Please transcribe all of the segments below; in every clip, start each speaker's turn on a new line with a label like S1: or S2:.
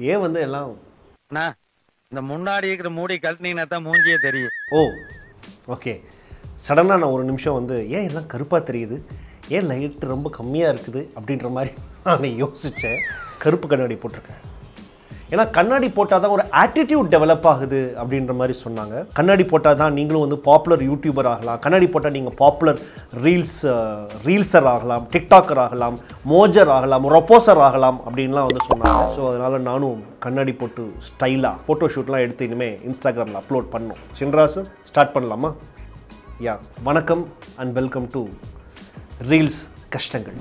S1: ஏன் வந்து எல்லாம்
S2: அண்ணா இந்த முன்னாடி இருக்கிற மூடி கழட்டினீங்கன்னா தான் மூஞ்சியே தெரியும்
S1: ஓ ஓகே சடனாக நான் ஒரு நிமிஷம் வந்து ஏன் எல்லாம் கருப்பாக தெரியுது ஏன் லைட் ரொம்ப கம்மியாக இருக்குது அப்படின்ற மாதிரி நான் யோசித்தேன் கருப்பு கண்ணாடி போட்டிருக்கேன் ஏன்னா கண்ணாடி போட்டால் தான் ஒரு ஆட்டிடியூட் டெவலப் ஆகுது அப்படின்ற மாதிரி சொன்னாங்க கண்ணாடி போட்டால் தான் நீங்களும் வந்து பாப்புலர் யூடியூபர் ஆகலாம் கண்ணாடி போட்டால் நீங்கள் பாப்புலர் ரீல்ஸ் ரீல்ஸர் ஆகலாம் டிக்டாக்கர் ஆகலாம் மோஜர் ஆகலாம் ரொப்போசர் ஆகலாம் அப்படின்லாம் வந்து சொன்னாங்க ஸோ அதனால் நானும் கண்ணாடி போட்டு ஸ்டைலாக ஃபோட்டோ ஷூட்லாம் எடுத்து இனிமேல் இன்ஸ்டாகிராமில் அப்லோட் பண்ணோம் சின்ராசு ஸ்டார்ட் பண்ணலாமா யா வணக்கம் அண்ட் வெல்கம் டு ரீல்ஸ் கஷ்டங்கள்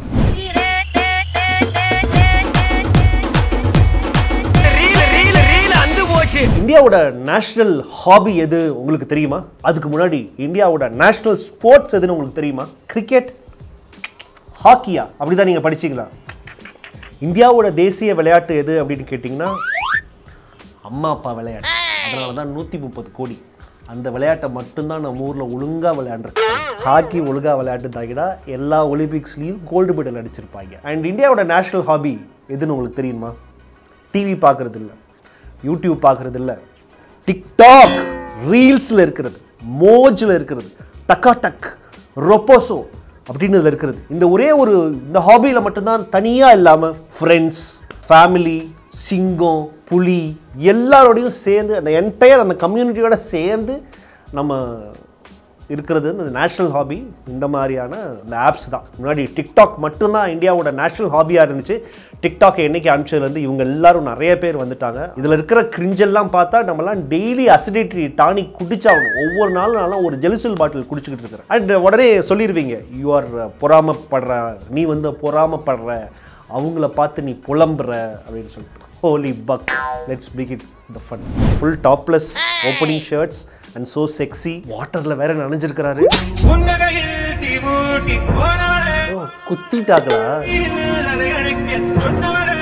S1: இந்தியாவோட நேஷனல் ஹாபி எது உங்களுக்கு தெரியுமா அதுக்கு முன்னாடி இந்தியாவோட நேஷனல் ஸ்போர்ட்ஸ் எதுன்னு உங்களுக்கு தெரியுமா கிரிக்கெட் ஹாக்கியா அப்படிதான் நீங்க படிச்சீங்களா இந்தியாவோட தேசிய விளையாட்டு எது அப்படின்னு கேட்டிங்கன்னா அம்மா அப்பா விளையாட்டு அதனால தான் நூற்றி முப்பது கோடி அந்த விளையாட்டை மட்டும்தான் நம்ம ஊரில் ஒழுங்காக விளையாண்டுருக்கோம் ஹாக்கி ஒழுங்காக விளையாட்டுதாகிடா எல்லா ஒலிம்பிக்ஸ்லேயும் கோல்டு மெடல் அடிச்சிருப்பாங்க அண்ட் இந்தியாவோட நேஷனல் ஹாபி எதுன்னு உங்களுக்கு தெரியுமா டிவி பார்க்குறது இல்லை யூடியூப் பார்க்குறது இல்லை டிக்டாக் ரீல்ஸில் இருக்கிறது மோஜில் இருக்கிறது டக்கா டக் ரொப்போசோ அப்படின்னு இதுல இருக்கிறது இந்த ஒரே ஒரு இந்த ஹாபியில் மட்டும்தான் தனியாக இல்லாமல் ஃப்ரெண்ட்ஸ் ஃபேமிலி சிங்கம் புலி எல்லாரோடையும் சேர்ந்து அந்த என்டையர் அந்த கம்யூனிட்டியோட சேர்ந்து நம்ம இருக்கிறது இந்த நேஷனல் ஹாபி இந்த மாதிரியான இந்த ஆப்ஸ் தான் முன்னாடி டிக்டாக் மட்டும்தான் இந்தியாவோட நேஷனல் ஹாபியாக இருந்துச்சு டிக்டாக் என்னைக்கு அனுப்பிச்சதுலேருந்து இவங்க எல்லாரும் நிறைய பேர் வந்துட்டாங்க இதில் இருக்கிற கிரிஞ்செல்லாம் பார்த்தா நம்மலாம் டெய்லி அசிடிட்டி டானிக் குடிச்சாகணும் ஒவ்வொரு நாளும் நானும் ஒரு ஜெலுசில் பாட்டில் குடிச்சிக்கிட்டு இருக்கிறேன் அண்ட் உடனே சொல்லிடுவீங்க யூ ஆர் பொறாமப்படுற நீ வந்து பொறாமப்படுற அவங்கள பார்த்து நீ புலம்புற அப்படின்னு சொல்லிட்டு holy fuck let's pick it the fun full topless opening shirts and so sexy வாட்டரில் வேற நனைஞ்சிருக்கிறாரு
S3: புன்னகையில் தீமூட்டி போனாளே
S1: ஓ குத்திட்டாங்களா
S3: அதை அழைக்க சொன்னவளே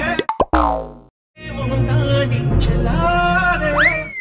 S3: முகம் தாண்டி செல்லாதே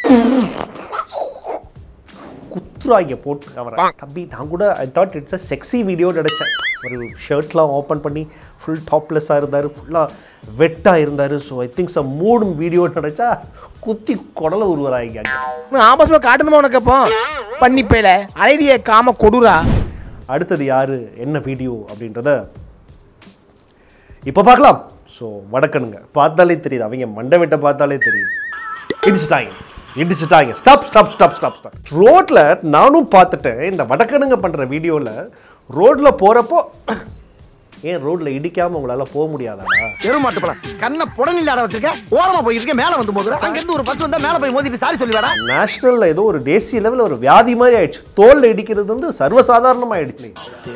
S1: குத்துராய்ங்க போட்டு அவரை தம்பி நான் கூட I thought it's a sexy video நினச்சேன் ஒரு ஷர்ட்லாம் ஓப்பன் பண்ணி ஃபுல் டாப்லெஸ்ஸாக இருந்தார் ஃபுல்லாக வெட்டாக இருந்தார் ஸோ ஐ திங்க் ச மூடு வீடியோ நினச்சா குத்தி குடலை உருவராங்க
S4: ஆபாசமா காட்டணுமா உனக்கு அப்போ பண்ணிப்பேல அழகிய காம கொடுரா
S1: அடுத்தது யாரு என்ன வீடியோ அப்படின்றத இப்போ பார்க்கலாம் ஸோ வடக்கனுங்க பார்த்தாலே தெரியுது அவங்க மண்டை வெட்ட பார்த்தாலே தெரியுது இடிச்சுட்டாங்க இடிச்சுட்டாங்க stop stop stop stop stop ரோட்ல நானும் பார்த்துட்டேன் இந்த வடக்கனுங்க பண்ற வீடியோல ரோட்ல போறப்போ ஏன் ரோட்ல இடிக்காம உங்களால போக முடியாதாடா
S4: எருமாட்டு பழம் கண்ணை புடனில் இல்லாத வச்சிருக்க ஓரமா போயிருக்க மேல வந்து மோதுற அங்க இருந்து ஒரு பத்து வந்தா மேல போய் மோதிட்டு சாரி சொல்லி வேடா
S1: நேஷனல்ல ஏதோ ஒரு தேசிய லெவலில் ஒரு வியாதி மாதிரி ஆயிடுச்சு தோல்ல இடிக்கிறது வந்து சர்வசாதாரணமாயிடுச்சு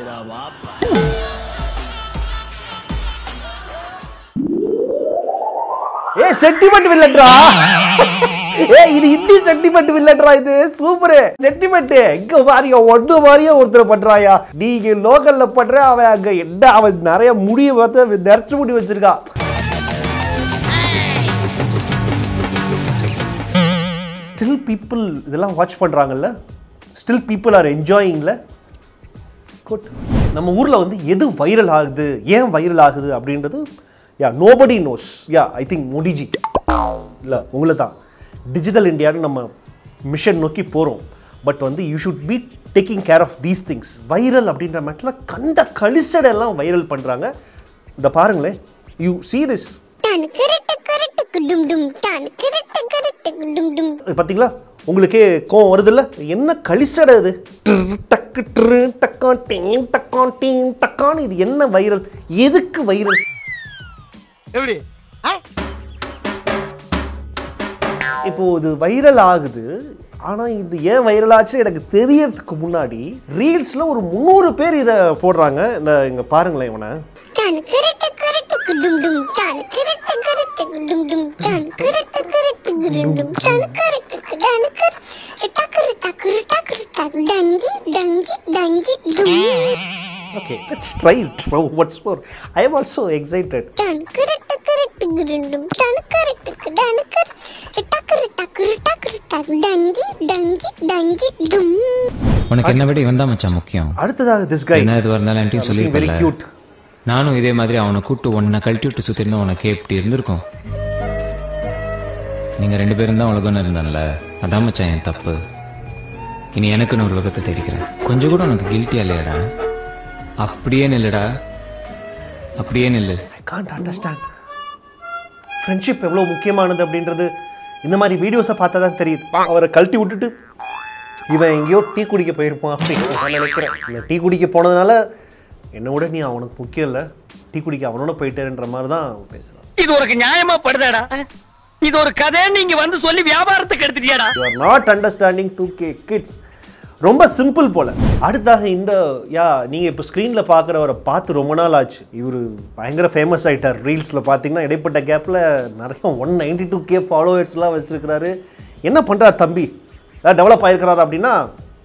S1: ஏ சென்டிமெண்ட் வில்லட்ரா ஏ இது இந்தி சென்டிமெண்ட் வில்லட்ரா இது சூப்பர் சென்டிமெண்ட் இங்க பாருங்க ஒன்று மாதிரியே ஒருத்தர் பண்றாயா நீங்க லோக்கல்ல பண்ற அவன் அங்க என்ன அவன் நிறைய முடிய பார்த்து நிறைச்சு முடி வச்சிருக்கான் ஸ்டில் பீப்புள் இதெல்லாம் வாட்ச் பண்ணுறாங்கல்ல ஸ்டில் பீப்புள் ஆர் என்ஜாயிங்ல குட் நம்ம ஊரில் வந்து எது வைரல் ஆகுது ஏன் வைரல் ஆகுது அப்படின்றது yeah nobody knows yeah I think Modiji இல்லை உங்களை தான் டிஜிட்டல் இந்தியான்னு நம்ம மிஷன் நோக்கி போகிறோம் பட் வந்து you should be taking care of these things viral அப்படின்ற மேட்டில் கண்ட கழிசடெல்லாம் வைரல் பண்ணுறாங்க இந்த பாருங்களேன் யூ see this
S5: டான் கிரட்டு கிரட்டுக்கு டும் டும் டான் கிரட்டு கிரட்டுக்கு டும் டும்
S1: பார்த்தீங்களா உங்களுக்கே கோவம் வருதுல்ல என்ன கழிசடை இது ட்ரு, டக்கு ட்ரு, டக்கான் டீம் டக்கான் டீம் டக்கான் இது என்ன வைரல் எதுக்கு வைரல்
S4: எப்படி
S1: இப்போ இது வைரல் ஆகுது ஆனா இது ஏன் வைரல் ஆச்சு எனக்கு தெரியறதுக்கு முன்னாடி ரீல்ஸ்ல ஒரு முந்நூறு பேர் இதை போடுறாங்க இந்த இங்க பாருங்களேன் இவனை
S5: டான் கிரட்டு கிரட்டுக்கு டும் டும் டான் கிரட்டு கிரட்டுக்கு டும் டும் டான் கிரட்டு கிரட்டுக்கு டும் டும் டான் கிரட்டுக்கு டான் கிர டக்கரு டக்கரு டக்கரு டக் டங்கி டங்கி டங்கி டும்
S1: okay let's try it what's more I am also excited
S5: டான் கிரட்டு கிரட்டுக்கு டும் டும் டான் கிரட்டுக்கு டான் கிர டக்கரு டக்கரு டக்கரு டக் டங்கி டங்கி டங்கி டும்
S6: உனக்கு என்ன விட இவன் தான் மச்சான் முக்கியம்
S1: அடுத்ததாக திஸ் கை
S6: என்ன இதுவா இருந்தாலும் என்கிட்டயும்
S1: வெரி
S6: சொல்லியிருக்கல
S1: கியூட்
S6: நானும் இதே மாதிரி அவனை கூட்டு உன்னை கழட்டி விட்டு சுத்திருந்தா உனக்கு எப்படி இருந்திருக்கும் நீங்கள் ரெண்டு பேரும் தான் உலகம்னு இருந்தான்ல அதான் மச்சான் என் தப்பு இனி எனக்குன்னு ஒரு உலகத்தை தேடிக்கிறேன் கொஞ்சம் கூட உனக்கு கில்ட்டியா இல்லையாடா அப்படியே நில்லுடா அப்படியே நில்லு
S1: ஐ காண்ட் அண்டர்ஸ்டாண்ட் ஃப்ரெண்ட்ஷிப் எவ்வளோ முக்கியமானது அப்படின்றது இந்த மாதிரி வீடியோஸை பார்த்தா தான் தெரியுது அவரை கழட்டி விட்டுட்டு இவன் எங்கேயோ டீ குடிக்க போயிருப்பான் அப்படின்னு நான் நினைக்கிறேன் இந்த டீ குடிக்க போனதுனால என்னை விட நீ அவனுக்கு முக்கியம் இல்லை டீ குடிக்க அவனோட போயிட்டேன்ற மாதிரி தான் பேசுகிறான்
S4: இது உனக்கு நியாயமா படுதாடா இது ஒரு கதை நீங்க வந்து சொல்லி வியாபாரத்துக்கு எடுத்துட்டியாடா
S1: you are not understanding two K kids ரொம்ப சிம்பிள் போல அடுத்தாக இந்த யா நீங்கள் இப்போ ஸ்க்ரீனில் பார்க்குறவரை பார்த்து ரொம்ப நாள் ஆச்சு இவர் பயங்கர ஃபேமஸ் ஆயிட்டார் ரீல்ஸில் பார்த்தீங்கன்னா இடைப்பட்ட கேப்பில் நிறைய ஒன் நைன்டி டூ கே ஃபாலோவர்ஸ்லாம் வச்சுருக்கிறாரு என்ன பண்ணுறார் தம்பி ஏதாவது டெவலப் ஆயிருக்கிறாரு அப்படின்னா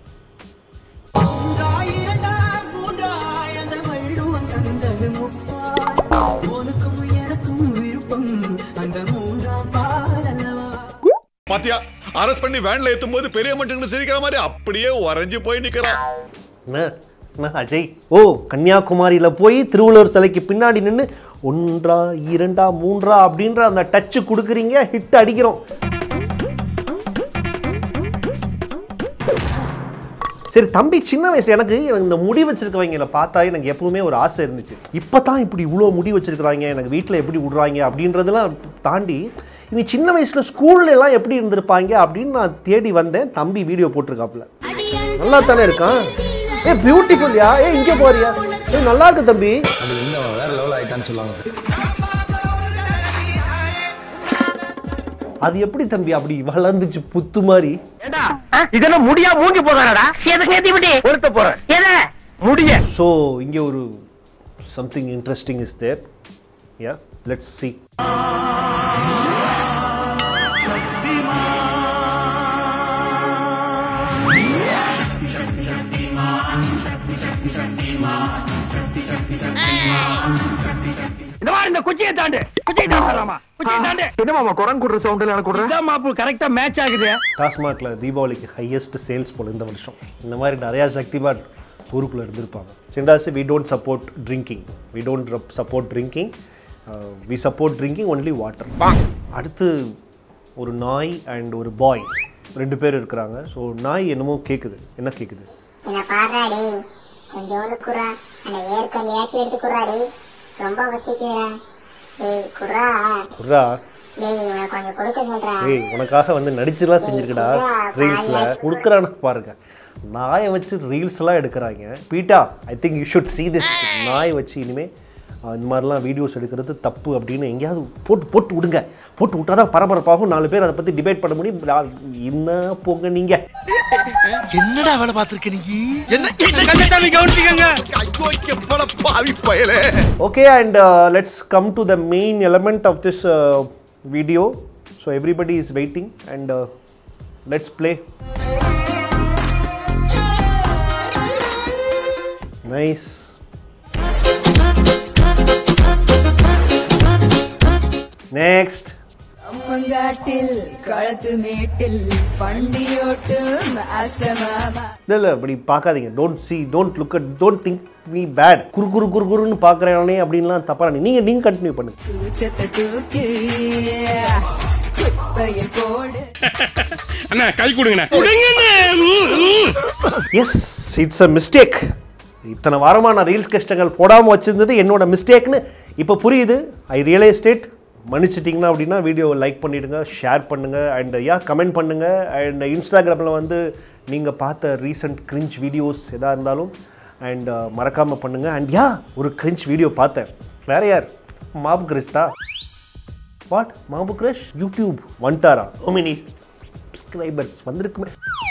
S7: பாத்தியா அரெஸ்ட் பண்ணி வேன்ல ஏத்தும் போது பெரிய மனுஷங்க சிரிக்கிற மாதிரி அப்படியே உறைஞ்சு போய் நிக்கிறான்
S1: என்ன என்ன அஜய் ஓ கன்னியாகுமரியில் போய் திருவள்ளுவர் சிலைக்கு பின்னாடி நின்று ஒன்றா இரண்டா மூன்றா அப்படின்ற அந்த டச்சு கொடுக்குறீங்க ஹிட் அடிக்கிறோம் சரி தம்பி சின்ன வயசுல எனக்கு எனக்கு இந்த முடி வச்சிருக்கவங்களை பார்த்தா எனக்கு எப்பவுமே ஒரு ஆசை இருந்துச்சு இப்போ தான் இப்படி இவ்வளோ முடி வச்சிருக்கிறாங்க எனக்கு வீட்டில் எப்படி விடுறாங்க அப்படின்றதெல்லாம் தாண்டி இவங்க சின்ன வயசுல ஸ்கூல்ல எல்லாம் எப்படி இருந்திருப்பாங்க அப்படின்னு நான் தேடி வந்தேன் தம்பி வீடியோ போட்டிருக்காப்புல நல்லா தானே இருக்கான் ஏ பியூட்டிஃபுல்யா ஏ இங்கே போறியா ஏ நல்லா இருக்கு தம்பி அது எப்படி தம்பி அப்படி வளர்ந்துச்சு புத்து மாதிரி
S4: ஏண்டா இதெல்லாம் முடியா மூஞ்சி போதானடா எதுக்கு ஏத்தி விட்டு ஒருத்த போறேன் எத முடிய
S1: ஸோ இங்கே ஒரு something interesting is there yeah let's see
S4: இந்த மாதிரி இந்த குச்சியை தாண்டு குச்சியை தாண்டாமா குச்சியை தாண்டு என்ன மாமா குரங்கு குடுற சவுண்ட்ல எனக்கு குடுற இதான் மாப்பு கரெக்டா மேட்ச் ஆகுது
S1: டாஸ்மாகில் தீபாவளிக்கு ஹையஸ்ட் சேல்ஸ் போல இந்த வருஷம் இந்த மாதிரி நிறையா சக்திபான் ஊருக்குள்ளே இருந்திருப்பாங்க சிண்டாசி we don't support drinking we don't support drinking we support drinking only water அடுத்து ஒரு நாய் அண்ட் ஒரு பாய் ரெண்டு பேர் இருக்கிறாங்க ஸோ நாய் என்னமோ கேட்குது என்ன கேட்குது
S5: என்ன பாடுறாடி கொஞ்சோண்டு குறா அந்த வேர்க்கல்லையாச்சும் எடுத்து குறாடி ரொம்ப வசிக்கிறா டேய் குறா
S1: குர்ரா
S5: டேய் இவனை கொஞ்சம் கொடுக்க சொல்றா
S1: ஏய் உனக்காக வந்து நடிச்சுலாம் செஞ்சிருக்கடா ரீல்ஸில் கொடுக்குறான்னு பாருங்க நாயை வச்சு ரீல்ஸ்லாம் எடுக்கிறாங்க PETA I think you should see this நாய் வச்சு இனிமே அஹ், இந்த மாதிரிலாம் வீடியோஸ் எடுக்கிறது தப்பு அப்படின்னு எங்கேயாவது போட்டு போட்டு விடுங்க போட்டு விட்டாதான் பரபரப்பாகும் நாலு பேர் அதை பற்றி டிபேட் பண்ண முடியும் நான் என்ன போங்க நீங்கள்
S4: என்னடா வேலை பார்த்திருக்க நீ என்ன கண்ணத்தாமி கவனிச்சுக்கங்க
S7: ஐயோ எவ்வளவு பாவி பயலே
S1: Okay, and uh, let's come to the main element of this uh, video. So everybody is waiting, and uh, let's play. Nice. Next.
S8: அம்மங்காட்டில் களத்து மேட்டில் பண்டியோட்டும் அசமாமா
S1: இல்லை அப்படி பார்க்காதீங்க don't see don't look at don't think me bad குறு குறு குறு குருன்னு பார்க்குறேனே அப்படின்லாம் தப்பா நீங்கள் நீங்கள் கண்டினியூ பண்ணுங்க
S8: கூச்சத்தை தூக்கு குப்பையில் போடு
S3: அண்ணா கை கொடுங்கண்ணே
S1: எஸ் இட்ஸ் அ மிஸ்டேக் இத்தனை வாரமாக நான் ரீல்ஸ் கஷ்டங்கள் போடாமல் வச்சிருந்தது என்னோட மிஸ்டேக்னு இப்போ புரியுது ஐ ரியலைஸ் இட் மன்னிச்சிட்டிங்கன்னா அப்படின்னா வீடியோவை லைக் பண்ணிவிடுங்க ஷேர் பண்ணுங்கள் அண்ட் யா கமெண்ட் பண்ணுங்கள் அண்ட் இன்ஸ்டாகிராமில் வந்து நீங்கள் பார்த்த ரீசெண்ட் கிரிஞ்ச் வீடியோஸ் எதாக இருந்தாலும் அண்ட் மறக்காமல் பண்ணுங்கள் அண்ட் யா ஒரு கிரிஞ்ச் வீடியோ பார்த்தேன் வேற யார் மாபு கிரிஸ்டா வாட் மாபு கிரஷ் யூடியூப் வந்துட்டாரா ஹோ மெனி சப்ஸ்கிரைபர்ஸ் வந்திருக்குமே